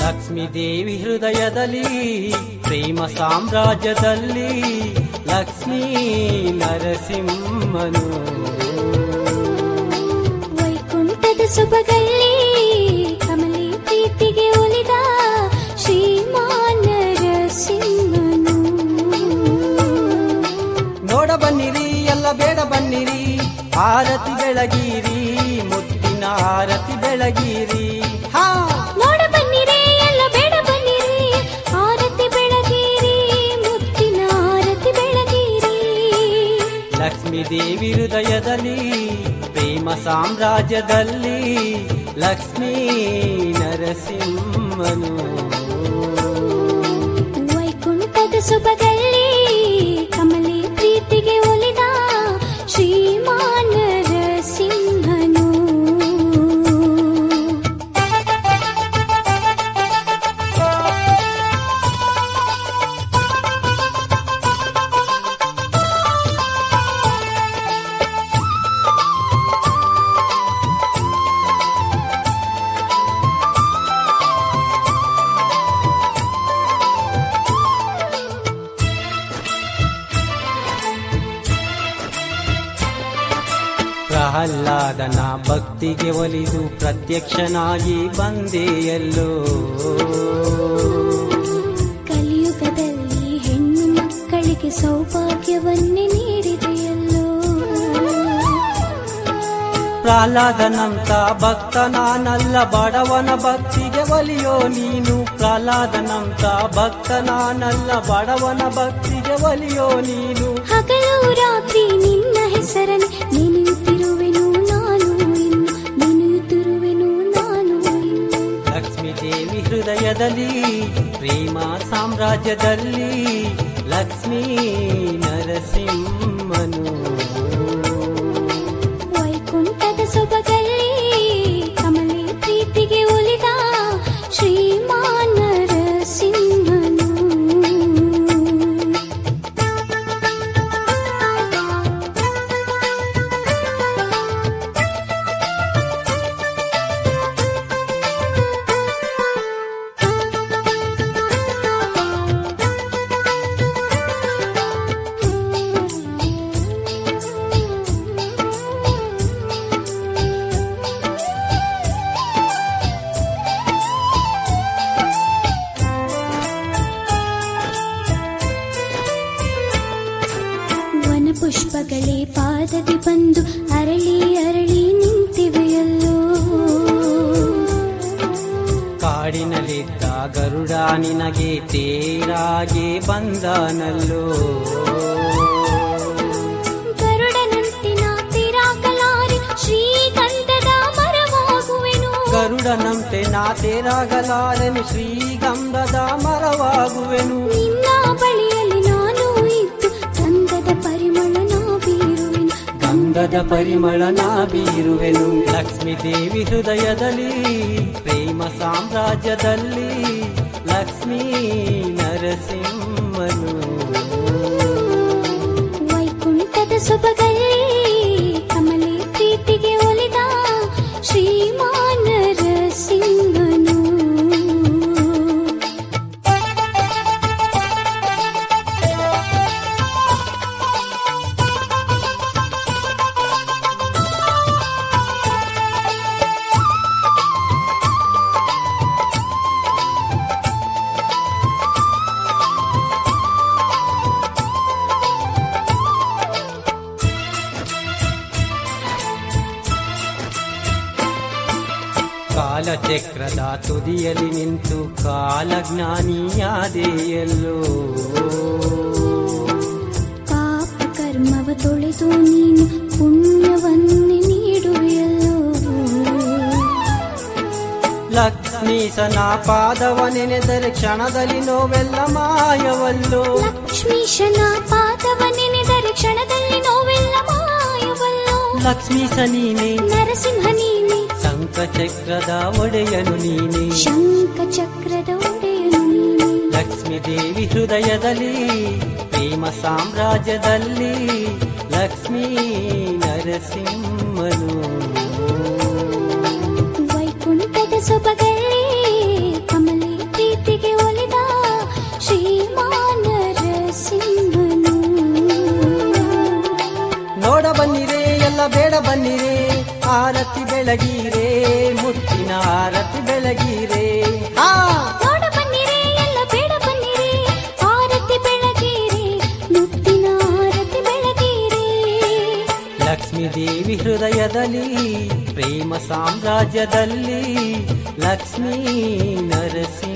ಲಕ್ಷ್ಮೀ ದೇವಿ ಹೃದಯದಲ್ಲಿ ಪ್ರೇಮ ಸಾಮ್ರಾಜ್ಯದಲ್ಲಿ ಲಕ್ಷ್ಮೀ ನರಸಿಂಹನು ವೈಕುಂಠದ ಸೊಬಗಲ್ಲಿ ಕಮಲಿ ಪ್ರೀತಿಗೆ ಒಲಿದ ಶ್ರೀಮಾನ್ ನರಸಿಂಹನು ನೋಡ ಬನ್ನಿರಿ ಎಲ್ಲ ಬೇಡ ಬನ್ನಿರಿ ಆರತಿ ಬೆಳಗಿರಿ ಮುತ್ತಿನ ಆರತಿ ಬೆಳಗಿರಿ ಹಾ ನೋಡ ಬನ್ನಿರಿ ಎಲ್ಲ ಬೇಡ ಬನ್ನಿರಿ ಆರತಿ ಬೆಳಗಿರಿ ಮುತ್ತಿನ ಆರತಿ ಬೆಳಗಿರಿ ಲಕ್ಷ್ಮೀ ದೇವಿ ಹೃದಯದಲ್ಲಿ ಪ್ರೇಮ ಸಾಮ್ರಾಜ್ಯದಲ್ಲಿ ಲಕ್ಷ್ಮೀ ನರಸಿಂಹನು ವೈಕುಂಠದ ಸೊಬಗಲ್ಲಿ ಕಮಲಿ ಪ್ರೀತಿಗೆ ಒಲಿದ ಶ್ರೀಮಾನ್ ನರಸಿಂಹನು ಪ್ರಹ್ಲಾದನ ಭಕ್ತಿಗೆ ಒಲಿದು ಪ್ರತ್ಯಕ್ಷನಾಗಿ ಬಂದೆಯಲ್ಲೋ ಕಲಿಯುಗದಲ್ಲಿ ಹೆಣ್ಣು ಮಕ್ಕಳಿಗೆ ಸೌಭಾಗ್ಯವನ್ನೇ ನೀಡಿದೆಯಲ್ಲೋ ಪ್ರಹ್ಲಾದನಂತ ಭಕ್ತ ನಾನಲ್ಲ ಬಡವನ ಭಕ್ತಿಗೆ ಒಲಿಯೋ ನೀನು ಪ್ರಹ್ಲಾದನಂತ ಭಕ್ತ ನಾನಲ್ಲ ಬಡವನ ಭಕ್ತಿಗೆ ಒಲಿಯೋ ನೀನು ಹಗಲು ರಾತ್ರಿ ನಿನ್ನ ಹೆಸರನ್ನು ನೆನೆಯುತ್ತಿರುವೆನು ನಾನು ಇನ್ನು ನೆನೆಯುತ್ತಿರುವೆನು ನಾನು ಇನ್ನು ಲಕ್ಷ್ಮೀ ದೇವಿ ಹೃದಯದಲ್ಲಿ ಪ್ರೇಮ ಸಾಮ್ರಾಜ್ಯದಲ್ಲಿ ಲಕ್ಷ್ಮೀ ನರಸಿಂಹನು ವೈಕುಂಠದ ಸೊಬಗಲ್ಲಿ ಕಮಲಿ ಪ್ರೀತಿಗೆ ಒಲಿದ ಶ್ರೀಮಾನ್ ನರಸಿಂಹನು ವನ ಪುಷ್ಪಗಳೇ ಪಾದದಿ ಬಂದು ಅರಳಿ ಅರಳಿ ನಿಂತಿವೆಯಲ್ಲೋ ಕಾಡಿನಲ್ಲಿದ್ದ ಗರುಡ ನಿನಗೆ ತೇರಾಗೆ ಬಂದನಲ್ಲೋ ಗರುಡನಂತೆ ನಾ ತಿರಾಗಲಾರೆ ಶ್ರೀಗಂಧದ ಮರವಾಗುವೆನು ಗರುಡನಂತೆ ನಾ ತೇರಾಗಲಾರನು ಶ್ರೀಗಂಧದ ಮರವಾಗುವೆನು ನಿನ್ನ ಬಳಿಯಲ್ಲಿ ನಾನು ಇದ್ದು ಗಂಧದ ಪರಿಮಳ ನಾ ಬೀರುವೆನು ಗಂಧದ ಪರಿಮಳ ನಾ ಬೀರುವೆನು ಲಕ್ಷ್ಮೀ ದೇವಿ ಹೃದಯದಲ್ಲಿ ಪ್ರೇಮ ಸಾಮ್ರಾಜ್ಯದಲ್ಲಿ ಲಕ್ಷ್ಮೀ ನರಸಿಂಹನು ವೈಕುಂಠದ ಸೊಬಗಲ್ಲಿ ಕಮಲಿ ಪ್ರೀತಿಗೆ ಒಲಿದ ಶ್ರೀಮಾನ್ ನರಸಿಂಹನು ಕಾಲಚಕ್ರದ ತುದಿಯಲ್ಲಿ ನಿಂತು ಕಾಲಜ್ಞಾನಿಯಾದೆಯಲ್ಲೋ ಪಾಪ ಕರ್ಮವ ತೊಳೆದು ನೀನು ಪುಣ್ಯವನ್ನೇ ನೀಡುವೆಯಲ್ಲೋ ಲಕ್ಷ್ಮೀಸನ ಪಾದವ ನೆನೆದರೆ ಕ್ಷಣದಲ್ಲಿ ನೋವೆಲ್ಲ ಮಾಯವಲ್ಲೋ ಲಕ್ಷ್ಮೀಶನ ಪಾದವ ನೆನೆದರೆ ಕ್ಷಣದಲ್ಲಿ ನೋವೆಲ್ಲ ಮಾಯವಲ್ಲೋ ಲಕ್ಷ್ಮೀಸ ನೀನೆ ನರಸಿಂಹ ನೀನೆ ಶಂಖಚಕ್ರದ ಒಡೆಯನು ನೀನೆ ಶಂಖ ಚಕ್ರದ ಒಡೆಯನು ನೀನೆ ಲಕ್ಷ್ಮೀ ದೇವಿ ಹೃದಯದಲ್ಲಿ ಪ್ರೇಮ ಸಾಮ್ರಾಜ್ಯದಲ್ಲಿ ಲಕ್ಷ್ಮೀ ನರಸಿಂಹನು ವೈಕುಂಠದ ಸೊಬಗಲ್ಲಿ ಕಮಲಿ ಎಲ್ಲ ಬೇಡ ಬನ್ನಿರೆ ಆರತಿ ಬೆಳಗೀರೆ ಮುತ್ತಿನ ಆರತಿ ಬೆಳಗೀರೆ ಆ ನೋಡ ಬನ್ನಿರೆ ಎಲ್ಲ ಬೇಡ ಬನ್ನಿರೆ ಆರತಿ ಬೆಳಗೀರೆ ಮುತ್ತಿನ ಆರತಿ ಬೆಳಗೀರೆ ಲಕ್ಷ್ಮೀ ದೇವಿ ಹೃದಯದಲ್ಲಿ ಪ್ರೇಮ ಸಾಮ್ರಾಜ್ಯದಲ್ಲಿ ಲಕ್ಷ್ಮೀ ನರಸಿ